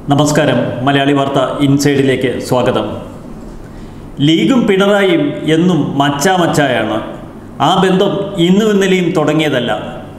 നമസ്കാരം മലയാളി വാർത്ത ഇൻസൈഡിലേക്ക് സ്വാഗതം ലീഗും പിണറായിയും എന്നും മച്ചാമച്ചായാണ് ആ ബന്ധം ഇന്നും ഇന്നലെയും തുടങ്ങിയതല്ല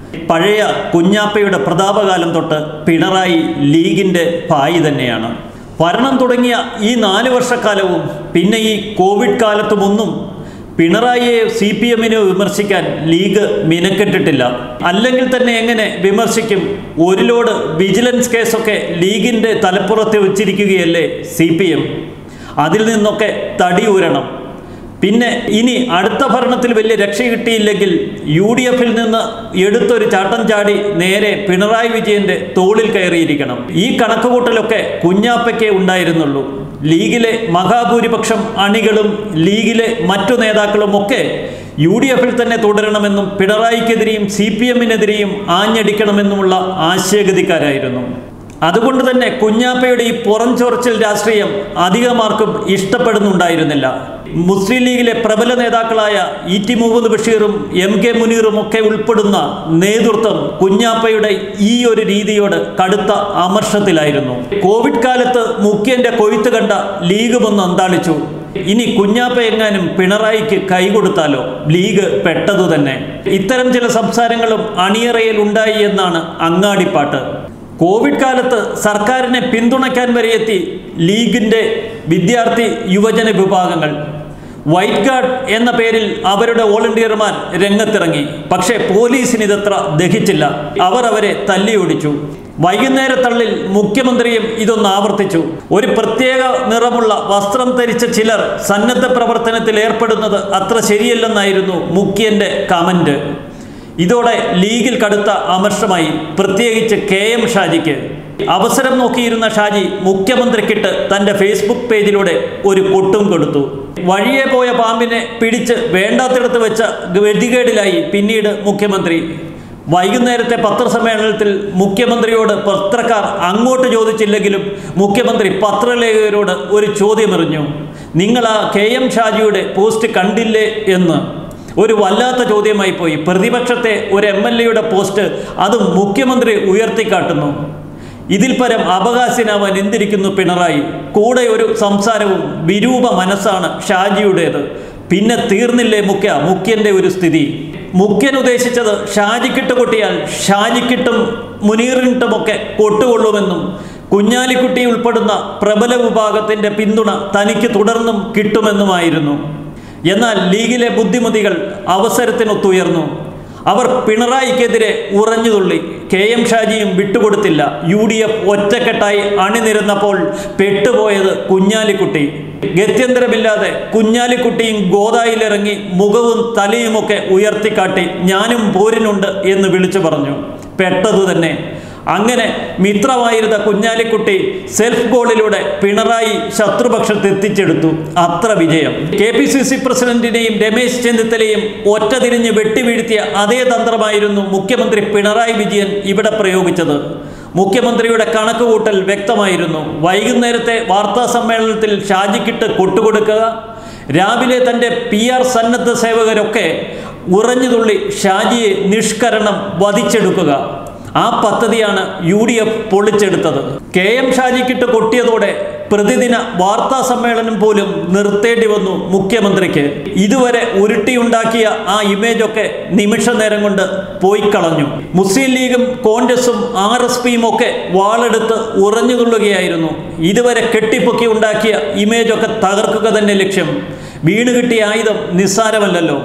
പഴയ കുഞ്ഞാപ്പയുടെ പ്രതാപകാലം തൊട്ട് പിണറായി ലീഗിൻ്റെ ഭായി തന്നെയാണ് ഭരണം തുടങ്ങിയ ഈ നാല് വർഷക്കാലവും പിന്നെ ഈ കോവിഡ് കാലത്തുമൊന്നും പിണറായിയെ സി പി എമ്മിനെ വിമർശിക്കാൻ ലീഗ് മിനക്കെട്ടിട്ടില്ല അല്ലെങ്കിൽ തന്നെ എങ്ങനെ വിമർശിക്കും ഒരു ലോഡ് വിജിലൻസ് കേസൊക്കെ ലീഗിൻ്റെ തലപ്പുറത്ത് വെച്ചിരിക്കുകയല്ലേ സി പി എം അതിൽ നിന്നൊക്കെ തടിയൂരണം പിന്നെ ഇനി അടുത്ത ഭരണത്തിൽ വലിയ രക്ഷ കിട്ടിയില്ലെങ്കിൽ യു ഡി എഫിൽ നിന്ന് എടുത്തൊരു ചാട്ടം ചാടി നേരെ പിണറായി വിജയന്റെ തോളിൽ കയറിയിരിക്കണം ഈ കണക്കുകൂട്ടലൊക്കെ കുഞ്ഞാപ്പയ്ക്കേ ഉണ്ടായിരുന്നുള്ളൂ ലീഗിലെ മഹാഭൂരിപക്ഷം അണികളും ലീഗിലെ മറ്റു നേതാക്കളും ഒക്കെ യു ഡി എഫിൽ തന്നെ തുടരണമെന്നും പിണറായിക്കെതിരെയും സി പി എമ്മിനെതിരെയും ആഞ്ഞടിക്കണമെന്നുമുള്ള ആശയഗതിക്കാരായിരുന്നു അതുകൊണ്ട് തന്നെ കുഞ്ഞാപ്പയുടെ ഈ പുറംചൊറച്ചിൽ രാഷ്ട്രീയം അധികമാർക്കും ഇഷ്ടപ്പെടുന്നുണ്ടായിരുന്നില്ല മുസ്ലിം ലീഗിലെ പ്രബല നേതാക്കളായ ഇ ടി മുഹമ്മദ് ബഷീറും എം കെ മുനീറും ഒക്കെ ഉൾപ്പെടുന്ന നേതൃത്വം കുഞ്ഞാപ്പയുടെ ഈ ഒരു രീതിയോട് കടുത്ത അമർഷത്തിലായിരുന്നു കോവിഡ് കാലത്ത് മുഖ്യന്റെ കൊയ്ത്ത് കണ്ട ലീഗ് ഒന്ന് അന്താളിച്ചു ഇനി കുഞ്ഞാപ്പ എങ്ങാനും പിണറായിക്ക് കൈകൊടുത്താലോ ലീഗ് പെട്ടതു തന്നെ ഇത്തരം ചില സംസാരങ്ങളും അണിയറയിൽ ഉണ്ടായി എന്നാണ് അങ്ങാടിപ്പാട്ട് കോവിഡ് കാലത്ത് സർക്കാരിനെ പിന്തുണയ്ക്കാൻ വരെ എത്തി ലീഗിൻ്റെ വിദ്യാർത്ഥി യുവജന വിഭാഗങ്ങൾ വൈറ്റ് ഗാർഡ് എന്ന പേരിൽ അവരുടെ വോളണ്ടിയർമാർ രംഗത്തിറങ്ങി പക്ഷേ പോലീസിന് ഇതത്ര ദഹിച്ചില്ല അവർ അവരെ തല്ലിയൊടിച്ചു വൈകുന്നേരത്തള്ളിൽ മുഖ്യമന്ത്രിയും ഇതൊന്ന് ആവർത്തിച്ചു ഒരു പ്രത്യേക നിറമുള്ള വസ്ത്രം ധരിച്ച ചിലർ സന്നദ്ധ പ്രവർത്തനത്തിൽ ഏർപ്പെടുന്നത് അത്ര ശരിയല്ലെന്നായിരുന്നു മുഖ്യന്റെ കമന്റ് ഇതോടെ ലീഗിൽ കടുത്ത അമർഷമായി പ്രത്യേകിച്ച് കെ എം ഷാജിക്ക് അവസരം നോക്കിയിരുന്ന ഷാജി മുഖ്യമന്ത്രിക്കിട്ട് തൻ്റെ ഫേസ്ബുക്ക് പേജിലൂടെ ഒരു കൊട്ടും കൊടുത്തു വഴിയെ പോയ പാമ്പിനെ പിടിച്ച് വേണ്ടാത്തിടത്ത് വെച്ച ഗതികേടിലായി പിന്നീട് മുഖ്യമന്ത്രി വൈകുന്നേരത്തെ പത്രസമ്മേളനത്തിൽ മുഖ്യമന്ത്രിയോട് പത്രക്കാർ അങ്ങോട്ട് ചോദിച്ചില്ലെങ്കിലും മുഖ്യമന്ത്രി പത്രലേഖകരോട് ഒരു ചോദ്യമെറിഞ്ഞു നിങ്ങൾ ആ കെ എം ഷാജിയുടെ പോസ്റ്റ് കണ്ടില്ലേ എന്ന് ഒരു വല്ലാത്ത ചോദ്യമായി പോയി പ്രതിപക്ഷത്തെ ഒരു എം എൽ എയുടെ പോസ്റ്റ് അതും മുഖ്യമന്ത്രി ഉയർത്തിക്കാട്ടുന്നു ഇതിൽ പരം അവകാശനാവാൻ എന്തിരിക്കുന്നു പിണറായി കൂടെ ഒരു സംസാരവും വിരൂപ മനസ്സാണ് ഷാജിയുടേത് പിന്നെ തീർന്നില്ലേ മുഖ്യ മുഖ്യന്റെ ഒരു സ്ഥിതി മുഖ്യൻ ഉദ്ദേശിച്ചത് ഷാജിക്കിട്ട് കൊട്ടിയാൽ ഷാജിക്കിട്ടും മുനീറിനിട്ടുമൊക്കെ കൊട്ടുകൊള്ളുമെന്നും കുഞ്ഞാലിക്കുട്ടി ഉൾപ്പെടുന്ന പ്രബല വിഭാഗത്തിന്റെ പിന്തുണ തനിക്ക് തുടർന്നും കിട്ടുമെന്നുമായിരുന്നു എന്നാൽ ലീഗിലെ ബുദ്ധിമതികൾ അവസരത്തിനൊത്തുയർന്നു അവർ പിണറായിക്കെതിരെ ഉറഞ്ഞുതുള്ളി കെ എം ഷാജിയും വിട്ടുകൊടുത്തില്ല യു ഡി എഫ് ഒറ്റക്കെട്ടായി അണിനിരന്നപ്പോൾ പെട്ടുപോയത് കുഞ്ഞാലിക്കുട്ടി ഗത്യന്തരമില്ലാതെ കുഞ്ഞാലിക്കുട്ടിയും ഗോദായിലിറങ്ങി മുഖവും തലയുമൊക്കെ ഉയർത്തിക്കാട്ടി ഞാനും പോരിനുണ്ട് എന്ന് വിളിച്ചു പറഞ്ഞു പെട്ടതു തന്നെ അങ്ങനെ മിത്രമായിരുന്ന കുഞ്ഞാലിക്കുട്ടി സെൽഫ് ഗോളിലൂടെ പിണറായി ശത്രുപക്ഷത്ത് എത്തിച്ചെടുത്തു അത്ര വിജയം കെ പി സി സി പ്രസിഡന്റിനെയും രമേശ് ചെന്നിത്തലയും ഒറ്റ തിരിഞ്ഞ് വെട്ടിവീഴ്ത്തിയ അതേ തന്ത്രമായിരുന്നു മുഖ്യമന്ത്രി പിണറായി വിജയൻ ഇവിടെ പ്രയോഗിച്ചത് മുഖ്യമന്ത്രിയുടെ കണക്കുകൂട്ടൽ വ്യക്തമായിരുന്നു വൈകുന്നേരത്തെ വാർത്താ സമ്മേളനത്തിൽ ഷാജിക്കിട്ട് കൊട്ടുകൊടുക്കുക രാവിലെ തൻ്റെ പി ആർ സന്നദ്ധ സേവകരൊക്കെ ഉറഞ്ഞുതുള്ളി ഷാജിയെ നിഷ്കരണം വധിച്ചെടുക്കുക ആ പദ്ധതിയാണ് യു ഡി എഫ് പൊളിച്ചെടുത്തത് കെ എം ഷാജിക്കിട്ട് കൊട്ടിയതോടെ പ്രതിദിന വാർത്താ സമ്മേളനം പോലും നിർത്തേണ്ടി വന്നു മുഖ്യമന്ത്രിക്ക് ഇതുവരെ ഉരുട്ടിയുണ്ടാക്കിയ ആ ഇമേജൊക്കെ നിമിഷ നേരം കൊണ്ട് പോയി കളഞ്ഞു മുസ്ലിം ലീഗും കോൺഗ്രസും ആർ എസ് പിയും ഒക്കെ വാളെടുത്ത് ഉറഞ്ഞുകൊള്ളുകയായിരുന്നു ഇതുവരെ കെട്ടിപ്പൊക്കി ഉണ്ടാക്കിയ ഇമേജൊക്കെ തകർക്കുക തന്നെ ലക്ഷ്യം വീണ് കിട്ടിയ ആയുധം നിസ്സാരമല്ലല്ലോ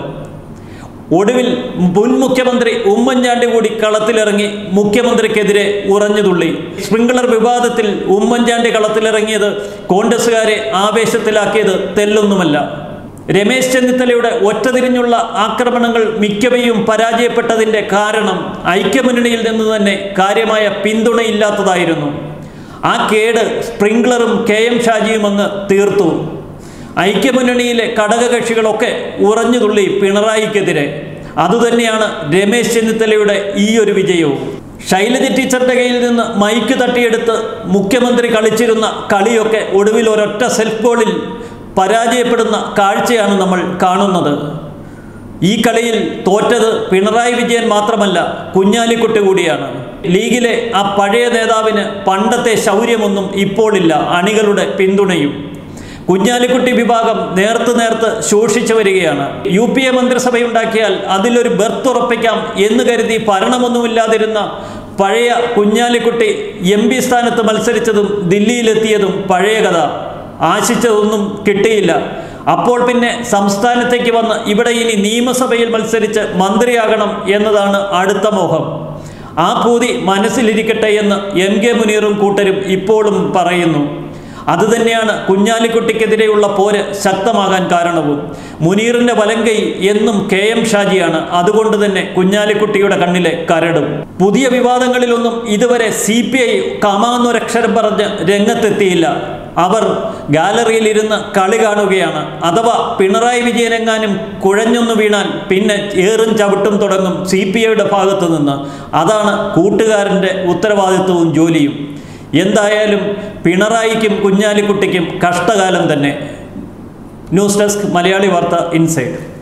ഒടുവിൽ മുൻ മുഖ്യമന്ത്രി ഉമ്മൻചാണ്ടി കൂടി കളത്തിലിറങ്ങി മുഖ്യമന്ത്രിക്കെതിരെ ഉറഞ്ഞുതുള്ളി സ്പ്രിംഗ്ലർ വിവാദത്തിൽ ഉമ്മൻചാണ്ടി കളത്തിലിറങ്ങിയത് കോൺഗ്രസുകാരെ ആവേശത്തിലാക്കിയത് തെല്ലൊന്നുമല്ല രമേശ് ചെന്നിത്തലയുടെ ഒറ്റതിരിഞ്ഞുള്ള ആക്രമണങ്ങൾ മിക്കവയും പരാജയപ്പെട്ടതിൻ്റെ കാരണം ഐക്യമുന്നണിയിൽ നിന്ന് തന്നെ കാര്യമായ പിന്തുണയില്ലാത്തതായിരുന്നു ആ കേട് സ്പ്രിംഗ്ലറും കെ എം ഷാജിയും അങ്ങ് തീർത്തു ഐക്യമുന്നണിയിലെ ഘടകകക്ഷികളൊക്കെ ഉറഞ്ഞുതുള്ളി പിണറായിക്കെതിരെ അതുതന്നെയാണ് രമേശ് ചെന്നിത്തലയുടെ ഈ ഒരു വിജയവും ശൈലജ ടീച്ചറുടെ കയ്യിൽ നിന്ന് മൈക്ക് തട്ടിയെടുത്ത് മുഖ്യമന്ത്രി കളിച്ചിരുന്ന കളിയൊക്കെ ഒടുവിൽ ഒരൊറ്റ സെൽഫ് ഗോളിൽ പരാജയപ്പെടുന്ന കാഴ്ചയാണ് നമ്മൾ കാണുന്നത് ഈ കളിയിൽ തോറ്റത് പിണറായി വിജയൻ മാത്രമല്ല കുഞ്ഞാലിക്കുട്ടി കൂടിയാണ് ലീഗിലെ ആ പഴയ നേതാവിന് പണ്ടത്തെ ശൗര്യമൊന്നും ഇപ്പോഴില്ല അണികളുടെ പിന്തുണയും കുഞ്ഞാലിക്കുട്ടി വിഭാഗം നേർത്ത് നേർത്ത് ശോഷിച്ചു വരികയാണ് യു പി എ മന്ത്രിസഭയുണ്ടാക്കിയാൽ അതിലൊരു ബർത്ത് ഉറപ്പിക്കാം എന്ന് കരുതി ഭരണമൊന്നുമില്ലാതിരുന്ന പഴയ കുഞ്ഞാലിക്കുട്ടി എം പി സ്ഥാനത്ത് മത്സരിച്ചതും ദില്ലിയിലെത്തിയതും പഴയ കഥ ആശിച്ചതൊന്നും കിട്ടിയില്ല അപ്പോൾ പിന്നെ സംസ്ഥാനത്തേക്ക് വന്ന് ഇവിടെ ഇനി നിയമസഭയിൽ മത്സരിച്ച് മന്ത്രിയാകണം എന്നതാണ് അടുത്ത മോഹം ആ പൂതി മനസ്സിലിരിക്കട്ടെ എന്ന് എം കെ മുനീറും കൂട്ടരും ഇപ്പോഴും പറയുന്നു അതുതന്നെയാണ് കുഞ്ഞാലിക്കുട്ടിക്കെതിരെയുള്ള പോര് ശക്തമാകാൻ കാരണവും മുനീറിന്റെ വലങ്കൈ എന്നും കെ എം ഷാജിയാണ് അതുകൊണ്ട് തന്നെ കുഞ്ഞാലിക്കുട്ടിയുടെ കണ്ണിലെ കരടും പുതിയ വിവാദങ്ങളിലൊന്നും ഇതുവരെ സി പി ഐ കമാന്നൊരക്ഷരം പറഞ്ഞ് രംഗത്തെത്തിയില്ല അവർ ഗാലറിയിലിരുന്ന് കളി കാണുകയാണ് അഥവാ പിണറായി വിജയനെങ്ങാനും കുഴഞ്ഞൊന്നു വീണാൽ പിന്നെ ഏറും ചവിട്ടും തുടങ്ങും സി പി ഐയുടെ ഭാഗത്തു നിന്ന് അതാണ് കൂട്ടുകാരൻ്റെ ഉത്തരവാദിത്വവും ജോലിയും എന്തായാലും പിണറായിക്കും കുഞ്ഞാലിക്കുട്ടിക്കും കഷ്ടകാലം തന്നെ ന്യൂസ് ഡെസ്ക് മലയാളി വാർത്ത ഇൻസൈഡ്